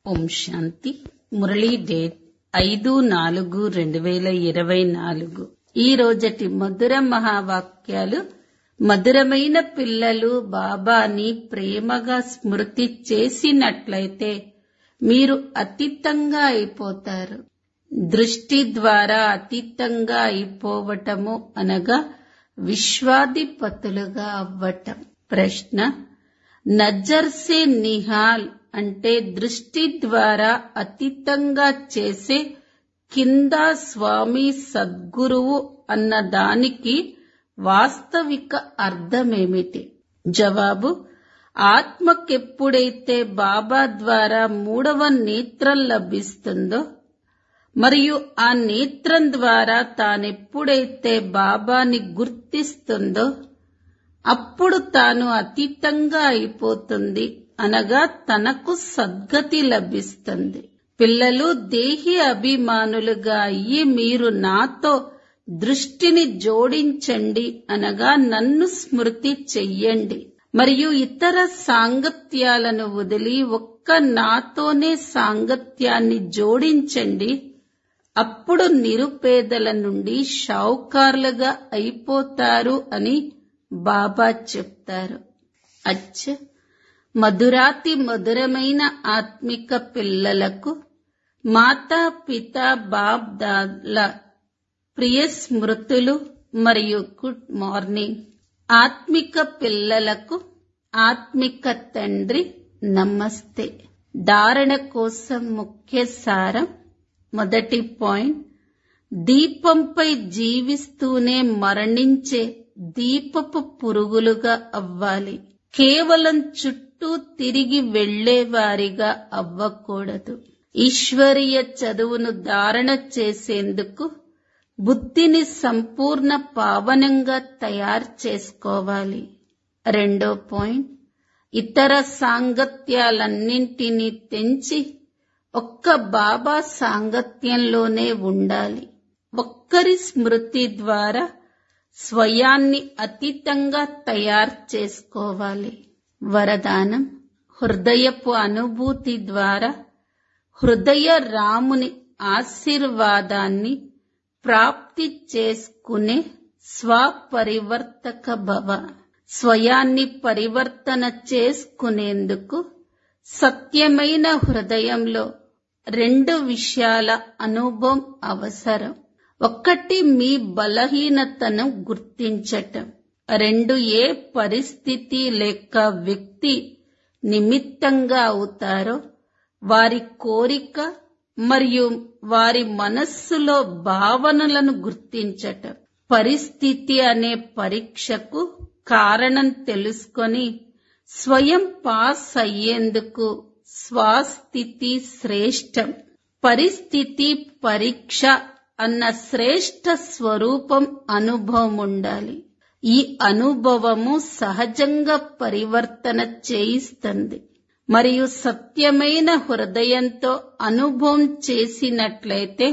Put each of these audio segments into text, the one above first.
ఓం శాంతి Murali date ఐదు నాలుగు రెండు వేల ఇరవై నాలుగు ఈ రోజటి మధుర మహావాక్యాలు మధురమైన పిల్లలు బాబాని ప్రేమగా స్మృతి చేసినట్లయితే మీరు అతీతంగా అయిపోతారు దృష్టి ద్వారా అతీతంగా అయిపోవటము అనగా విశ్వాధిపతులుగా అవ్వటం ప్రశ్న నజర్ సే నిహాల్ అంటే దృష్టి ద్వారా అతీతంగా చేసే కింద స్వామి సద్గురువు అన్న దానికి వాస్తవిక అర్థమేమిటి జవాబు ఆత్మకెప్పుడైతే బాబా ద్వారా మూడవ నేత్రం లభిస్తుందో మరియు ఆ నేత్రం ద్వారా తానెప్పుడైతే బాబాని గుర్తిస్తుందో అప్పుడు తాను అతీతంగా అయిపోతుంది అనగా తనకు సద్గతి లభిస్తుంది పిల్లలు దేహి అభిమానులుగా అయ్యి మీరు నాతో దృష్టిని జోడించండి అనగా నన్ను స్మృతి చెయ్యండి మరియు ఇతర సాంగత్యాలను వదిలి ఒక్క నాతోనే సాంగత్యాన్ని జోడించండి అప్పుడు నిరుపేదల నుండి షావుకారులుగా అయిపోతారు అని బాబా చెప్తారు అచ్చ మధురాతి మధురమైన ఆత్మిక పిల్లలకు మాతా పిత బాబ్ దాల ప్రియ స్మృతులు మరియు గుడ్ మార్నింగ్ ఆత్మిక పిల్లలకు ఆత్మిక తండ్రి నమస్తే ధారణ కోసం ముఖ్య సారం మొదటి పాయింట్ దీపంపై జీవిస్తూనే మరణించే దీపపు పురుగులుగా అవ్వాలి కేవలం చుట్టూ తిరిగి వెళ్లేవారిగా అవ్వకూడదు ఈశ్వరీయ చదువును ధారణ చేసేందుకు బుద్ధిని సంపూర్ణ పావనంగా తయారు చేసుకోవాలి రెండో పాయింట్ ఇతర సాంగత్యాలన్నింటినీ తెంచి ఒక్క బాబా సాంగత్యంలోనే ఉండాలి ఒక్కరి స్మృతి ద్వారా స్వయాన్ని అతీతంగా తయారు చేసుకోవాలి వరదానం హృదయపు అనుభూతి ద్వారా హృదయ రాముని ఆశీర్వాదాన్ని ప్రాప్తి చేసుకునే స్వపరివర్తక భవ స్వయాన్ని పరివర్తన చేసుకునేందుకు సత్యమైన హృదయంలో రెండు విషయాల అనుభవం అవసరం ఒక్కటి మీ బలహీనతను గుర్తించటం రెండు ఏ పరిస్థితి లేక వ్యక్తి నిమిత్తంగా అవుతారో వారి కోరిక మరియు వారి మనస్సులో భావనలను గుర్తించటం పరిస్థితి అనే పరీక్షకు కారణం తెలుసుకొని స్వయం పాస్ అయ్యేందుకు స్వాస్థితి శ్రేష్టం పరిస్థితి పరీక్ష అన్న శ్రేష్ట స్వరూపం అనుభవం ఉండాలి ఈ అనుభవము సహజంగా పరివర్తన చేయిస్తుంది మరియు సత్యమైన హృదయంతో అనుభవం చేసినట్లయితే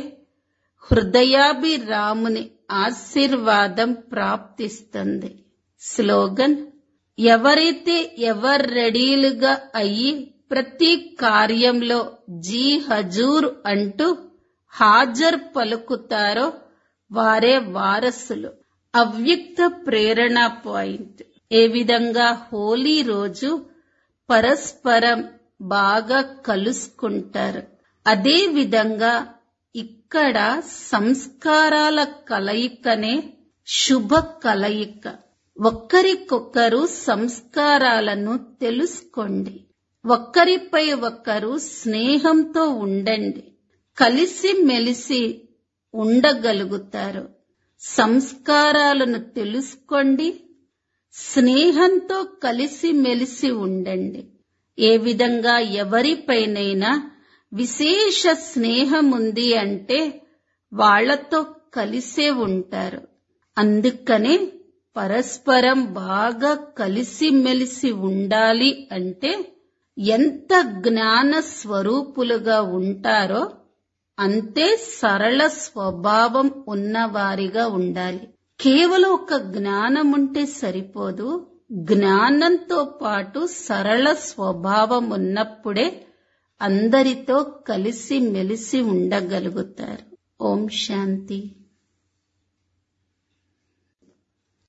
హృదయాభిరాముని ఆశీర్వాదం ప్రాప్తిస్తుంది స్లోగన్ ఎవరైతే ఎవరు రెడీలుగా అయ్యి ప్రతి కార్యంలో జీ హజూర్ అంటూ హాజర్ పలుకుతారో వారే వారసులు అవ్యక్త ప్రేరణ పాయింట్ ఏ విధంగా హోలీ రోజు పరస్పరం బాగా కలుసుకుంటారు అదే విధంగా ఇక్కడ సంస్కారాల కలయికనే శుభ కలయిక ఒక్కరికొకరు సంస్కారాలను తెలుసుకోండి ఒక్కరిపై ఒకరు స్నేహంతో ఉండండి కలిసి మెలిసి ఉండగలుగుతారు సంస్కారాలను తెలుసుకోండి స్నేహంతో కలిసి మెలిసి ఉండండి ఏ విధంగా ఎవరిపైనైనా విశేష స్నేహం ఉంది అంటే వాళ్లతో కలిసే ఉంటారు అందుకనే పరస్పరం బాగా కలిసిమెలిసి ఉండాలి అంటే ఎంత జ్ఞాన స్వరూపులుగా ఉంటారో అంతే సరళ స్వభావం ఉన్నవారిగా ఉండాలి కేవలం ఒక జ్ఞానం ఉంటే సరిపోదు జ్ఞానంతో పాటు సరళ స్వభావం ఉన్నప్పుడే అందరితో కలిసి మెలిసి ఉండగలుగుతారు ఓం శాంతి